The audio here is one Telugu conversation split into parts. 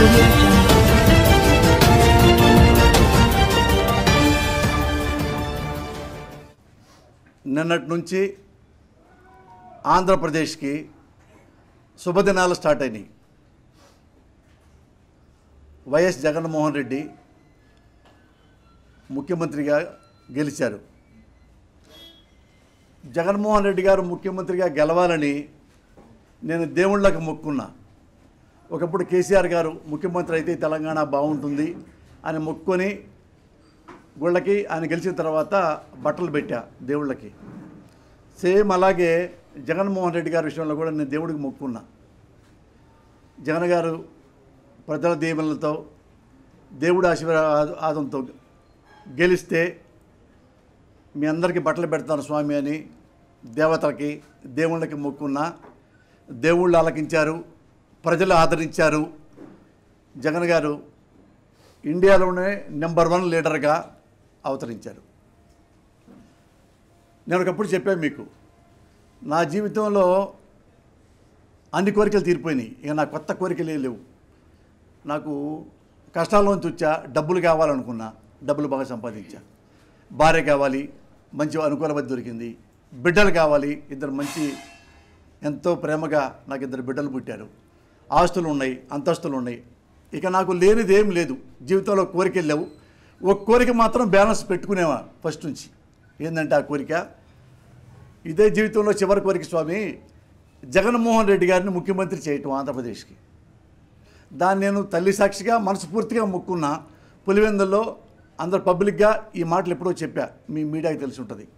audio jungle. నిన్నటి నుంచి ఆంధ్రప్రదేశ్కి శుభదినాలు స్టార్ట్ అయినాయి వైఎస్ జగన్మోహన్ రెడ్డి ముఖ్యమంత్రిగా గెలిచారు జగన్మోహన్ రెడ్డి గారు ముఖ్యమంత్రిగా గెలవాలని నేను దేవుళ్ళకి మొక్కున్నా ఒకప్పుడు కేసీఆర్ గారు ముఖ్యమంత్రి అయితే తెలంగాణ బాగుంటుంది అని మొక్కుకొని గుళ్ళకి ఆయన గెలిచిన తర్వాత బట్టలు పెట్టా దేవుళ్ళకి సేమ్ అలాగే జగన్మోహన్ రెడ్డి గారి విషయంలో కూడా నేను దేవుడికి మొక్కున్నా జగన్ గారు ప్రజల దీవెనలతో దేవుడి ఆశీర్వాదంతో గెలిస్తే మీ అందరికీ బట్టలు పెడతాను స్వామి అని దేవతలకి దేవుళ్ళకి మొక్కున్నా దేవుళ్ళు ఆలకించారు ప్రజలు ఆదరించారు జగన్ గారు ఇండియాలోనే నెంబర్ వన్ లీడర్గా అవతరించారు నేను ఒకప్పుడు చెప్పాను మీకు నా జీవితంలో అన్ని కోరికలు తీరిపోయినాయి ఇక నా కొత్త కోరికలే లేవు నాకు కష్టాల్లోంచి వచ్చా డబ్బులు కావాలనుకున్నా డబ్బులు బాగా సంపాదించా భార్య కావాలి మంచి అనుకూలమతి దొరికింది బిడ్డలు కావాలి ఇద్దరు మంచి ఎంతో ప్రేమగా నాకు ఇద్దరు బిడ్డలు పుట్టారు ఆస్తులు ఉన్నాయి అంతస్తులు ఉన్నాయి ఇక నాకు లేనిది ఏం లేదు జీవితంలో కోరికలు లేవు ఒక కోరిక మాత్రం బ్యాలెన్స్ పెట్టుకునేవా ఫస్ట్ నుంచి ఏంటంటే ఆ కోరిక ఇదే జీవితంలో చివరి కోరిక స్వామి జగన్మోహన్ రెడ్డి గారిని ముఖ్యమంత్రి చేయటం ఆంధ్రప్రదేశ్కి దాన్ని నేను తల్లి సాక్షిగా మనస్ఫూర్తిగా మొక్కున్నా పులివెందుల్లో అందరు పబ్లిక్గా ఈ మాటలు ఎప్పుడో చెప్పా మీ మీడియాకి తెలిసి ఉంటుంది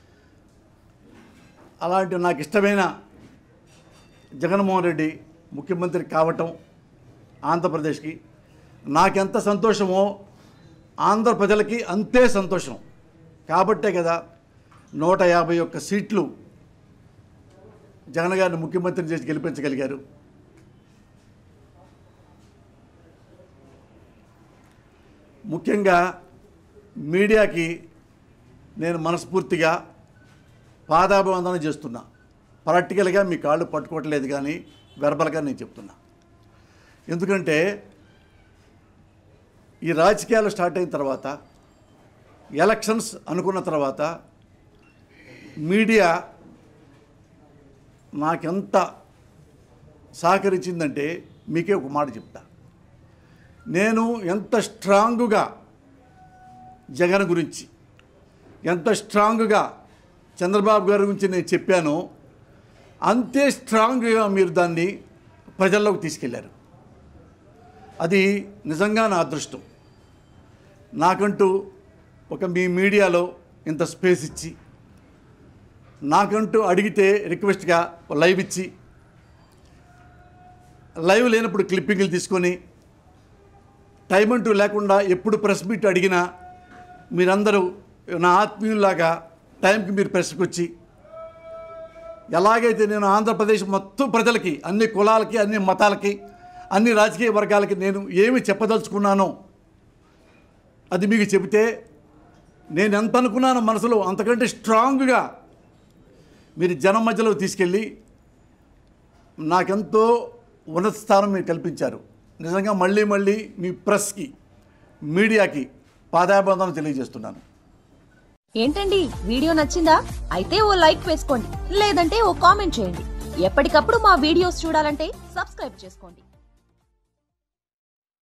అలాంటి నాకు ఇష్టమైన జగన్మోహన్ రెడ్డి ముఖ్యమంత్రి కావటం ఆంధ్రప్రదేశ్కి నాకెంత సంతోషమో ఆంధ్ర ప్రజలకి అంతే సంతోషం కాబట్టే కదా నూట యాభై ఒక్క సీట్లు జగన్ గారిని ముఖ్యమంత్రిని చేసి గెలిపించగలిగారు ముఖ్యంగా మీడియాకి నేను మనస్ఫూర్తిగా పాదాభివందన చేస్తున్నా ప్రాక్టికల్గా మీ కాళ్ళు పట్టుకోవట్లేదు కానీ వెర్బల్గా నేను చెప్తున్నా ఎందుకంటే ఈ రాజకీయాలు స్టార్ట్ అయిన తర్వాత ఎలక్షన్స్ అనుకున్న తర్వాత మీడియా నాకెంత సహకరించిందంటే మీకే ఒక మాట చెప్తా నేను ఎంత స్ట్రాంగుగా జగన్ గురించి ఎంత స్ట్రాంగ్గా చంద్రబాబు గారి గురించి నేను చెప్పానో అంతే స్ట్రాంగ్గా మీరు దాన్ని ప్రజల్లోకి తీసుకెళ్లారు అది నిజంగా నా అదృష్టం నాకంటూ ఒక మీ మీడియాలో ఇంత స్పేస్ ఇచ్చి నాకంటూ అడిగితే రిక్వెస్ట్గా లైవ్ ఇచ్చి లైవ్ లేనప్పుడు క్లిప్పింగ్లు తీసుకొని టైం అంటూ లేకుండా ఎప్పుడు ప్రెస్ మీట్ అడిగినా మీరందరూ నా ఆత్మీయుల్లాగా టైంకి మీరు ప్రెస్కి వచ్చి ఎలాగైతే నేను ఆంధ్రప్రదేశ్ మొత్తం ప్రజలకి అన్ని కులాలకి అన్ని మతాలకి అన్ని రాజకీయ వర్గాలకి నేను ఏమి చెప్పదలుచుకున్నానో అది మీకు చెబితే నేను ఎంత అనుకున్నానో మనసులో అంతకంటే స్ట్రాంగ్గా మీరు జనం మధ్యలో తీసుకెళ్ళి నాకెంతో ఉన్నత స్థానం మీరు కల్పించారు నిజంగా మళ్ళీ మళ్ళీ మీ ప్రెస్కి మీడియాకి పాదాబంధన తెలియజేస్తున్నాను ఏంటండి వీడియో నచ్చిందా అయితే ఓ లైక్ వేసుకోండి లేదంటే ఓ కామెంట్ చేయండి ఎప్పటికప్పుడు మా వీడియోస్ చూడాలంటే సబ్స్క్రైబ్ చేసుకోండి